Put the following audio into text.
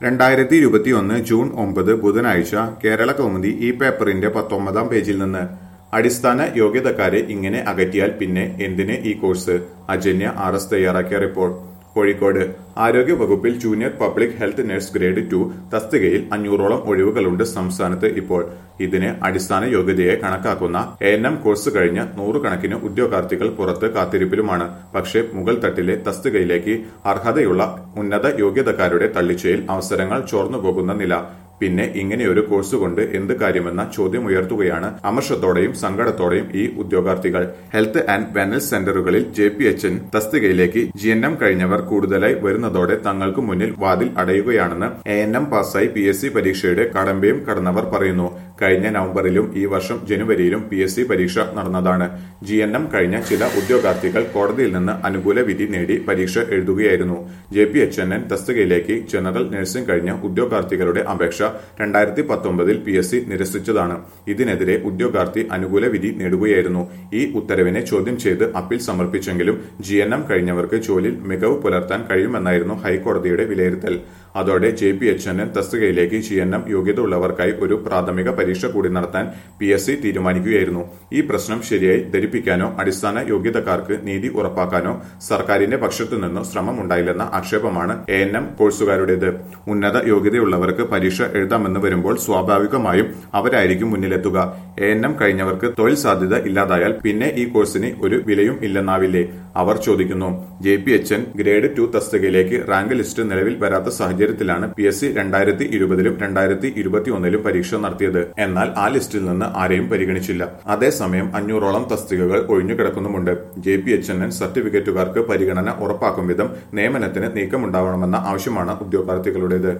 രണ്ടായിരത്തി ഇരുപത്തിയൊന്ന് ജൂൺ ഒമ്പത് ബുധനാഴ്ച കേരള കൗമുദി ഈ പേപ്പറിന്റെ പത്തൊമ്പതാം പേജിൽ നിന്ന് അടിസ്ഥാന യോഗ്യതക്കാരെ ഇങ്ങനെ അകറ്റിയാൽ പിന്നെ എന്തിന് ഈ കോഴ്സ് അജന്യ ആർ എസ് തയ്യാറാക്കിയ റിപ്പോർട്ട് കോഴിക്കോട് ആരോഗ്യ വകുപ്പിൽ junior public health nurse grade two തസ്തികയിൽ അഞ്ഞൂറോളം ഒഴിവുകളുണ്ട് സംസ്ഥാനത്ത് ഇപ്പോൾ ഇതിന് അടിസ്ഥാന യോഗ്യതയെ കണക്കാക്കുന്ന എ എൻ എം കോഴ്സ് കഴിഞ്ഞ നൂറുകണക്കിന് ഉദ്യോഗാർത്ഥികൾ പുറത്ത് കാത്തിരിപ്പിലുമാണ് പക്ഷേ മുകൾ തട്ടിലെ തസ്തികയിലേക്ക് അർഹതയുള്ള ഉന്നത യോഗ്യതക്കാരുടെ തള്ളിച്ചയിൽ അവസരങ്ങൾ ചോർന്നുപോകുന്ന നില പിന്നെ ഇങ്ങനെയൊരു കോഴ്സ് കൊണ്ട് എന്ത് കാര്യമെന്ന ചോദ്യം ഉയർത്തുകയാണ് അമർഷത്തോടെയും സങ്കടത്തോടെയും ഈ ഉദ്യോഗാർത്ഥികൾ ഹെൽത്ത് ആൻഡ് വെൽനസ് സെന്ററുകളിൽ ജെ പി എച്ച് എൻ തസ്തികയിലേക്ക് ജി എൻ എം കഴിഞ്ഞവർ കൂടുതലായി വരുന്നതോടെ തങ്ങൾക്ക് മുന്നിൽ വാതിൽ അടയുകയാണെന്ന് എ എൻ എം പാസ്സായി പി എസ് സി പരീക്ഷയുടെ കടമ്പയും കടന്നവർ പറയുന്നു കഴിഞ്ഞ നവംബറിലും ഈ വർഷം ജനുവരിയിലും പി എസ് സി പരീക്ഷ നടന്നതാണ് ജി എൻ എം കഴിഞ്ഞ ചില ഉദ്യോഗാർത്ഥികൾ കോടതിയിൽ നിന്ന് അനുകൂല വിധി നേടി പരീക്ഷ എഴുതുകയായിരുന്നു J P H N N തസ്തികയിലേക്ക് ജനറൽ നഴ്സിംഗ് കഴിഞ്ഞ ഉദ്യോഗാർത്ഥികളുടെ അപേക്ഷ രണ്ടായിരത്തി പത്തൊമ്പതിൽ പി എസ് സി നിരസിച്ചതാണ് ഇതിനെതിരെ ഉദ്യോഗാർത്ഥി അനുകൂല വിധി നേടുകയായിരുന്നു ഈ ഉത്തരവിനെ ചോദ്യം ചെയ്ത് അപ്പീൽ സമർപ്പിച്ചെങ്കിലും ജി എൻ എം കഴിഞ്ഞവർക്ക് ജോലിയിൽ മികവ് പുലർത്താൻ കഴിയുമെന്നായിരുന്നു ഹൈക്കോടതിയുടെ വിലയിരുത്തൽ അതോടെ J P H N N തസ്തികയിലേക്ക് ജി എൻ എം യോഗ്യത ഉള്ളവർക്കായി ഒരു പ്രാഥമിക പരീക്ഷ കൂടി നടത്താൻ പി എസ് സി തീരുമാനിക്കുകയായിരുന്നു ഈ പ്രശ്നം ശരിയായി ധരിപ്പിക്കാനോ അടിസ്ഥാന യോഗ്യതക്കാർക്ക് നീതി ഉറപ്പാക്കാനോ സർക്കാരിന്റെ പക്ഷത്തു നിന്നോ ശ്രമമുണ്ടായില്ലെന്ന ആക്ഷേപമാണ് എ എൻ എം കോഴ്സുകാരുടേത് ഉന്നത യോഗ്യതയുള്ളവർക്ക് പരീക്ഷ എഴുതാമെന്ന് വരുമ്പോൾ സ്വാഭാവികമായും അവരായിരിക്കും മുന്നിലെത്തുക എ എൻ എം കഴിഞ്ഞവർക്ക് തൊഴിൽ സാധ്യത ഇല്ലാതായാൽ പിന്നെ ഈ കോഴ്സിന് ഒരു വിലയും ഇല്ലെന്നാവില്ലേ അവർ ചോദിക്കുന്നു J P H N grade two തസ്തികയിലേക്ക് റാങ്ക് ലിസ്റ്റ് നിലവിൽ വരാത്ത സാഹചര്യത്തിലാണ് പി എസ് സി രണ്ടായിരത്തി ഇരുപതിലും രണ്ടായിരത്തി ഇരുപത്തിയൊന്നിലും പരീക്ഷ നടത്തിയത് എന്നാൽ ആ ലിസ്റ്റിൽ നിന്ന് ആരെയും പരിഗണിച്ചില്ല അതേസമയം അഞ്ഞൂറോളം തസ്തികകൾ ഒഴിഞ്ഞുകിടക്കുന്നുമുണ്ട് J P H N N സർട്ടിഫിക്കറ്റുകാർക്ക് പരിഗണന ഉറപ്പാക്കും വിധം നിയമനത്തിന് നീക്കമുണ്ടാവണമെന്ന ആവശ്യമാണ് ഉദ്യോഗാർത്ഥികളുടേത്